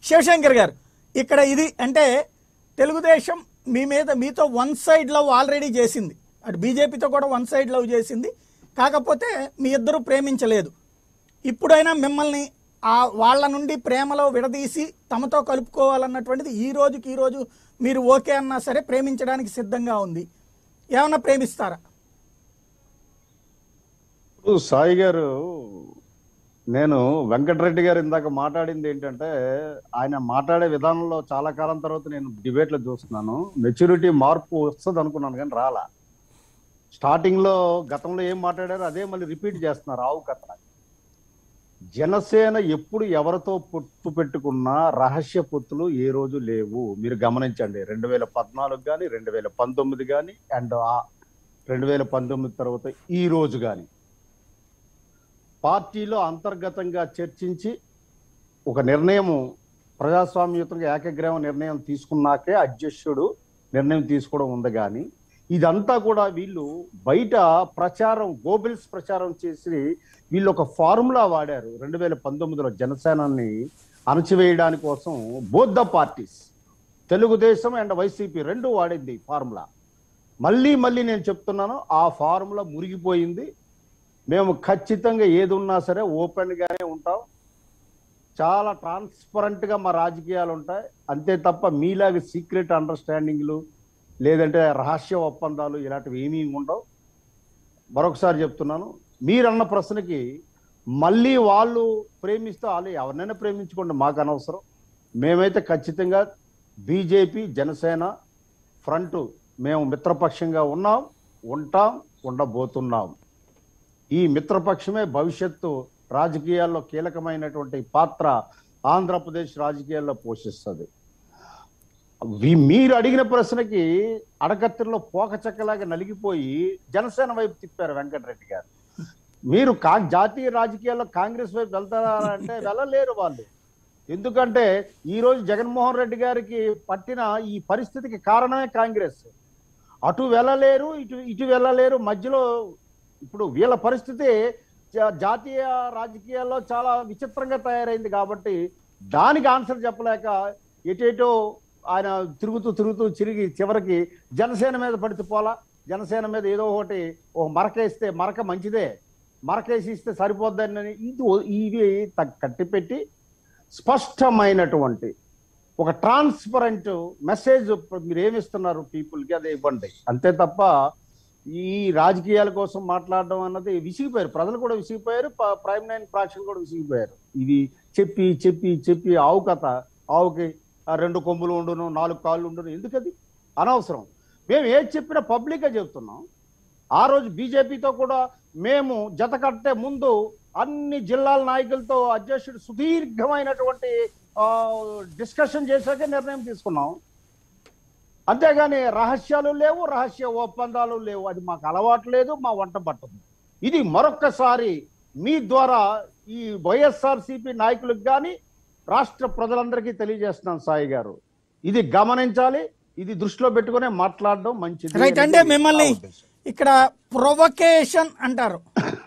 శివశంకర్ గారు ఇక్కడ ఇది అంటే తెలుగుదేశం మీ మీద మీతో వన్ సైడ్ లవ్ ఆల్రెడీ చేసింది అటు బీజేపీతో కూడా వన్ సైడ్ లవ్ చేసింది కాకపోతే మీ ఇద్దరు ప్రేమించలేదు ఇప్పుడైనా మిమ్మల్ని ఆ వాళ్ళ నుండి ప్రేమలో విడదీసి తమతో కలుపుకోవాలన్నటువంటిది ఈ రోజుకి ఈ రోజు మీరు ఓకే అన్నా సరే ప్రేమించడానికి సిద్ధంగా ఉంది ఏమన్నా ప్రేమిస్తారా ఇప్పుడు సాయి గారు నేను వెంకటరెడ్డి గారు ఇందాక మాట్లాడింది ఏంటంటే ఆయన మాట్లాడే విధానంలో చాలా కాలం తర్వాత నేను డిబేట్ లో చూస్తున్నాను మెచ్యూరిటీ మార్పు వస్తుంది అనుకున్నాను కానీ రాలా స్టార్టింగ్ లో గతంలో ఏం మాట్లాడారో అదే మళ్ళీ రిపీట్ చేస్తున్నారు ఆవు కథ జనసేన ఎప్పుడు ఎవరితో పొత్తు పెట్టుకున్నా రహస్య పొత్తులు ఏ రోజు లేవు మీరు గమనించండి రెండు వేల పద్నాలుగు కానీ రెండు వేల పంతొమ్మిది కానీ అండ్ రెండు వేల పంతొమ్మిది తర్వాత ఈ రోజు కానీ పార్టీలో అంతర్గతంగా చర్చించి ఒక నిర్ణయము ప్రజాస్వామ్యయుతంగా ఏకగ్రీవ నిర్ణయం తీసుకున్నాకే అధ్యక్షుడు నిర్ణయం తీసుకోవడం ఉంది కానీ ఇదంతా కూడా వీళ్ళు బయట ప్రచారం గోబిల్స్ ప్రచారం చేసి వీళ్ళు ఒక ఫార్ములా వాడారు రెండు వేల పంతొమ్మిదిలో జనసేనాన్ని అణచివేయడానికి కోసం both the parties Telugudesam and YCP రెండు వాడింది ఫార్ములా మళ్ళీ మళ్ళీ నేను చెప్తున్నాను ఆ ఫార్ములా మురిగిపోయింది మేము ఖచ్చితంగా ఏది ఉన్నా సరే ఓపెన్ గానే ఉంటాం చాలా ట్రాన్స్పరెంట్ గా మా రాజకీయాలు ఉంటాయి అంతే తప్ప మీలాగా సీక్రెట్ అండర్స్టాండింగ్లు లేదంటే రహస్య ఒప్పందాలు ఇలాంటివి ఏమీ ఉండవు మరొకసారి చెప్తున్నాను మీరన్న ప్రశ్నకి మళ్ళీ వాళ్ళు ప్రేమిస్తే వాళ్ళు ఎవరినైనా ప్రేమించుకోండి మాకు అనవసరం మేమైతే ఖచ్చితంగా బీజేపీ జనసేన ఫ్రంట్ మేము మిత్రపక్షంగా ఉన్నాం ఉంటాం ఉండబోతున్నాం ఈ మిత్రపక్షమే భవిష్యత్తు రాజకీయాల్లో కీలకమైనటువంటి పాత్ర ఆంధ్రప్రదేశ్ రాజకీయాల్లో పోషిస్తుంది వి- మీరు అడిగిన ప్రశ్నకి అడకత్తిలో పోక చెక్కలాగా నలిగిపోయి జనసేన వైపు తిప్పారు వెంకటరెడ్డి గారు మీరు కా జాతీయ రాజకీయాల్లో కాంగ్రెస్ వైపు వెళ్తారా అంటే వెళ్ళలేరు వాళ్ళు ఎందుకంటే ఈ రోజు జగన్మోహన్ రెడ్డి గారికి పట్టిన ఈ పరిస్థితికి కారణమే కాంగ్రెస్ అటు వెళ్ళలేరు ఇటు ఇటు వెళ్ళలేరు మధ్యలో ఇప్పుడు వీళ్ళ పరిస్థితి జా- జాతీయ రాజకీయాల్లో చాలా విచిత్రంగా తయారైంది కాబట్టి దానికి ఆన్సర్ చెప్పలేక ఎటేటో ఆయన తిరుగుతూ తిరుగుతూ తిరిగి చివరికి జనసేన మీద పడితే పోలా జనసేన మీద ఏదో ఒకటి ఒక మరకేస్తే మరక మంచిదే మరకేసి ఇస్తే సరిపోద్దని ఇది ఇవి త- కట్టిపెట్టి స్పష్టమైనటువంటి ఒక ట్రాన్స్పరెంట్ మెసేజ్ మీరు ఏమిస్తున్నారు పీపుల్కి అదే ఇవ్వండి అంతే తప్ప ఈ రాజకీయాల కోసం మాట్లాడడం అన్నది విసిగిపోయారు ప్రజలు కూడా విసిగిపోయారు ప- ప్రైమ్ నైన్ ప్రాక్షలు కూడా విసిగిపోయారు ఇది చెప్పి చెప్పి చెప్పి ఆవు కథ ఆవుకి ఆ రెండు కొమ్ములు ఉండును నాలుగు కాళ్ళు ఉండును ఎందుకది అనవసరం మేము ఏది చెప్పినా పబ్లిక్గా చెప్తున్నాం ఆ రోజు బీజేపీతో కూడా మేము జత కట్టే ముందు అన్ని జిల్లాల నాయకులతో అధ్యక్షుడు సుదీర్ఘమైనటువంటి డిస్కషన్ చేశాకే నిర్ణయం తీసుకున్నాం అంతేగాని రహస్యాలు లేవు రహస్య ఒప్పందాలు లేవు అది మాకు అలవాటు లేదు మా వంట పట్టదు ఇది మరొక్కసారి మీ ద్వారా ఈ వైఎస్ఆర్సిపి నాయకులకు కానీ రాష్ట్ర ప్రజలందరికీ తెలియజేస్తున్నాను సాయి గారు ఇది గమనించాలి ఇది దృష్టిలో పెట్టుకునే మాట్లాడడం మంచిది రైట్ అంటే అనేది మిమ్మల్ని నా ఉద్దేశం. ఇక్కడ ప్రొవకేషన్ అంటారు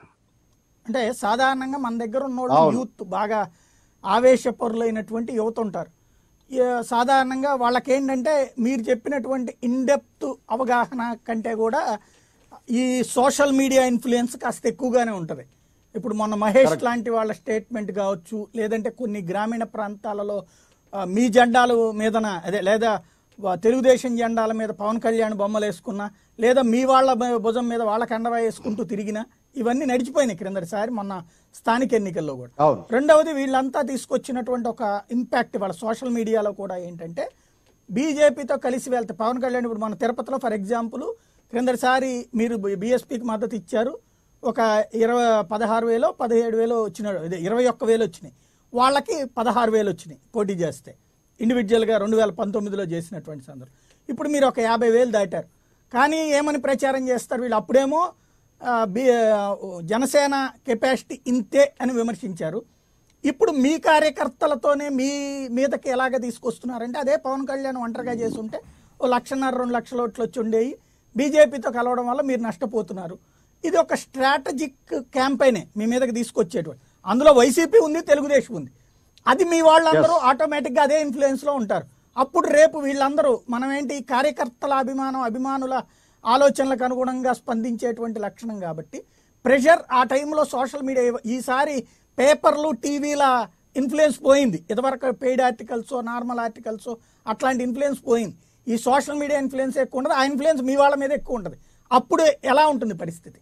అంటే సాధారణంగా మన దగ్గర ఉన్నోళ్ళు అవును. యూత్ బాగా ఆవేశపరులైనటువంటి యువత ఉంటారు ఈ సాధారణంగా వాళ్ళకేంటంటే మీరు చెప్పినటువంటి ఇన్డెప్త్ అవగాహన కంటే కూడా ఈ సోషల్ మీడియా ఇన్ఫ్లుయెన్స్ కాస్త ఎక్కువగానే ఉంటుంది ఇప్పుడు మొన్న మహేష్ లాంటి వాళ్ళ స్టేట్మెంట్ కావచ్చు లేదంటే కొన్ని గ్రామీణ ప్రాంతాలలో ఆ, మీ జెండాల మీదన అదే లేదా వా- తెలుగుదేశం జెండాల మీద పవన్ కళ్యాణ్ బొమ్మలు వేసుకున్నా లేదా మీ వాళ్ళ భు- భుజం మీద వాళ్ళ కండవా వేసుకుంటూ తిరిగినా ఇవన్నీ నడిచిపోయినాయి క్రిందటిసారి మొన్న స్థానిక ఎన్నికల్లో కూడా అవును రెండవది వీళ్ళంతా తీసుకొచ్చినటువంటి ఒక ఇంపాక్ట్ వాళ్ళ సోషల్ మీడియాలో కూడా ఏంటంటే బీజేపీతో కలిసి వెళ్తే పవన్ కళ్యాణ్ ఇప్పుడు మన తిరుపతిలో ఫర్ ఎగ్జాంపుల్ క్రిందటిసారి మీరు బీఎస్పీకి మద్దతు ఇచ్చారు ఒక ఇరవై పదహారు వేలో పదిహేడు వేలో వచ్చిన ఇదే ఇరవై ఒక్క వేలు వచ్చినాయి వాళ్ళకి పదహారు వేలు వచ్చినాయి పోటీ చేస్తే ఇండివిజువల్గా రెండు వేల పంతొమ్మిదిలో చేసినటువంటి సందర్భం ఇప్పుడు మీరు ఒక యాభై వేలు దాటారు కానీ ఏమని ప్రచారం చేస్తారు వీళ్ళు అప్పుడేమో ఆ, బి ఆ, జనసేన కెపాసిటీ ఇంతే అని విమర్శించారు ఇప్పుడు మీ కార్యకర్తలతోనే మీ మీదకి ఎలాగ తీసుకొస్తున్నారంటే అదే పవన్ కళ్యాణ్ ఒంటరిగా చేసి ఉంటే ఓ లక్షన్నర రెండు లక్షల ఓట్లు వచ్చి ఉండేవి బీజేపీతో కలవడం వల్ల మీరు నష్టపోతున్నారు ఇది ఒక స్ట్రాటజిక్ క్యాంపెయినే మీ మీదకి తీసుకొచ్చేటువంటి అందులో వైసీపీ ఉంది తెలుగుదేశం ఉంది అది మీ వాళ్ళందరూ ఆటోమేటిక్ గా అదే ఇన్ఫ్లుయెన్స్ లో ఉంటారు అప్పుడు రేపు వీళ్ళందరూ మనం ఏంటి కార్యకర్తల అభిమానం అభిమానుల ఆలోచనలకు అనుగుణంగా స్పందించేటువంటి లక్షణం కాబట్టి ప్రెషర్ ఆ టైంలో సోషల్ మీడియా ఈసారి పేపర్లు టీవీల ఇన్ఫ్లుయెన్స్ పోయింది ఇదివరకు పెయిడ్ ఆర్టికల్స్ నార్మల్ ఆర్టికల్స్ అట్లాంటి ఇన్ఫ్లుయెన్స్ పోయింది ఈ సోషల్ మీడియా ఇన్ఫ్లుయెన్స్ ఎక్కువ ఉండదు ఆ ఇన్ఫ్లుయెన్స్ మీ వాళ్ళ మీద ఎక్కువ ఉంటుంది అప్పుడు ఎలా ఉంటుంది పరిస్థితి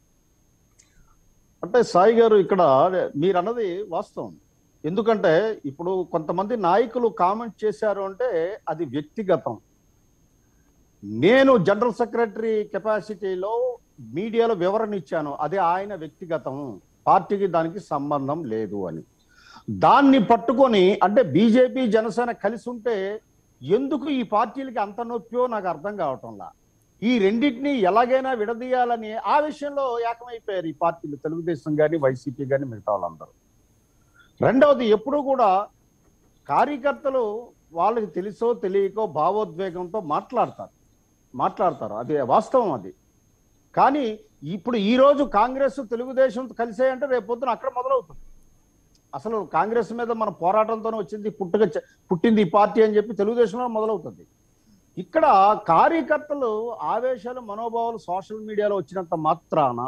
అంటే సాయి గారు ఇక్కడ మీరు అన్నది వాస్తవం ఎందుకంటే ఇప్పుడు కొంతమంది నాయకులు కామెంట్ చేశారు అంటే అది వ్యక్తిగతం నేను జనరల్ సెక్రటరీ కెపాసిటీలో మీడియాలో వివరణ ఇచ్చాను అది ఆయన వ్యక్తిగతం పార్టీకి దానికి సంబంధం లేదు అని దాన్ని పట్టుకొని అంటే బీజేపీ జనసేన కలిసి ఉంటే ఎందుకు ఈ పార్టీలకి అంత నొప్పియో నాకు అర్థం కావటంలా ఈ రెండింటిని ఎలాగైనా విడదీయాలని ఆ విషయంలో ఏకమైపోయారు ఈ పార్టీలు తెలుగుదేశం కానీ వైసీపీ కానీ మిగతా వాళ్ళందరూ రెండవది ఎప్పుడూ కూడా కార్యకర్తలు వాళ్ళకి తెలుసో తెలియకో భావోద్వేగంతో మాట్లాడతారు మాట్లాడతారు అది వాస్తవం అది కానీ ఇప్పుడు ఈ రోజు కాంగ్రెస్ తెలుగుదేశం కలిసాయంటే రేపు పొద్దున అక్కడ మొదలవుతుంది అసలు కాంగ్రెస్ మీద మన పోరాటంతోనే వచ్చింది పుట్టుక చ- పుట్టింది ఈ పార్టీ అని చెప్పి తెలుగుదేశంలో మొదలవుతుంది ఇక్కడ కార్యకర్తలు ఆవేశాలు మనోభావాలు సోషల్ మీడియాలో వచ్చినంత మాత్రాన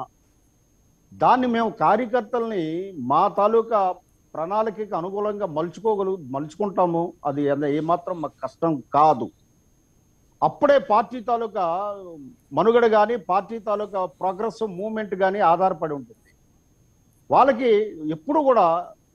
దాన్ని మేము కార్యకర్తల్ని మా తాలూకా ప్రణాళికకి అనుకూలంగా మలుచుకోగలు మలుచుకుంటాము అది ఎంత- ఏమాత్రం మాకు కష్టం కాదు అప్పుడే పార్టీ తాలూకా మనుగడ కానీ పార్టీ తాలూకా ప్రోగ్రెస్ మూమెంట్ కానీ ఆధారపడి ఉంటుంది వాళ్ళకి ఎప్పుడు కూడా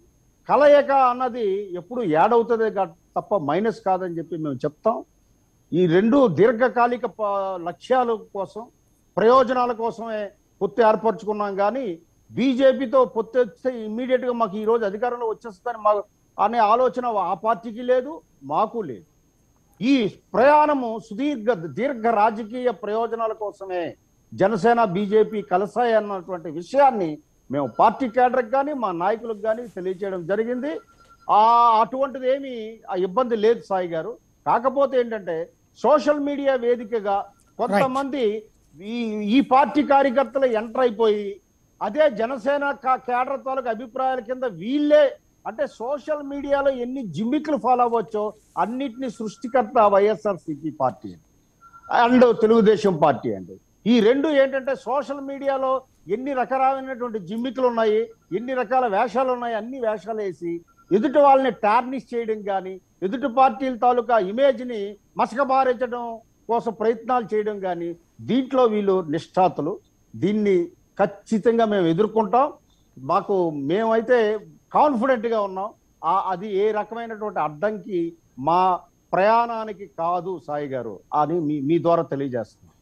కలయిక అన్నది ఎప్పుడు యాడ్ అవుతుందే కా- తప్ప మైనస్ కాదని చెప్పి మేము చెప్తాం ఈ రెండు దీర్ఘకాలిక ప- లక్ష్యాల కోసం ప్రయోజనాల కోసమే పొత్తు ఏర్పరచుకున్నాం కానీ బీజేపీతో పొత్తు వస్తే ఇమ్మీడియట్ గా మాకు ఈ రోజు అధికారంలో వచ్చేస్తుందని మా అనే ఆలోచన ఆ పార్టీకి లేదు మాకు లేదు ఈ ప్రయాణము సుదీర్ఘ దీర్ఘ రాజకీయ ప్రయోజనాల కోసమే జనసేన బీజేపీ కలిసాయి అన్నటువంటి విషయాన్ని మేము పార్టీ కేడర్కి కానీ మా నాయకులకు కానీ తెలియజేయడం జరిగింది ఆ అటువంటిది ఏమీ ఆ ఇబ్బంది లేదు సాయి గారు కాకపోతే ఏంటంటే సోషల్ మీడియా వేదికగా కొంతమంది ఈ ఈ పార్టీ కార్యకర్తలు ఎంటర్ అయిపోయి అదే జనసేన కా- కేడర్ తాలూకు అభిప్రాయాల కింద వీళ్ళే అంటే సోషల్ మీడియాలో ఎన్ని జిమ్మిక్లు ఫాలో అవ్వచ్చో అన్నిటిని సృష్టికర్త YSR CP party and Telugudesam party అండి ఈ రెండు ఏంటంటే సోషల్ మీడియాలో ఎన్ని రకరకాలైనటువంటి జిమ్మికులు ఉన్నాయి ఎన్ని రకాల వేషాలు ఉన్నాయి అన్ని వేషాలు వేసి ఎదుటి వాళ్ళని టార్నిష్ చేయడం కానీ ఎదుటి పార్టీల తాలూకా ఇమేజ్ ని మసకబారించడం కోసం ప్రయత్నాలు చేయడం కానీ దీంట్లో వీళ్ళు నిష్ఠాతులు దీన్ని ఖచ్చితంగా మేము ఎదుర్కొంటాం మాకు మేమైతే కాన్ఫిడెంట్ గా ఉన్నాం ఆ అది ఏ రకమైనటువంటి అడ్డంకి మా ప్రయాణానికి కాదు సాయి గారు అని మీ మీ ద్వారా తెలియజేస్తున్నాం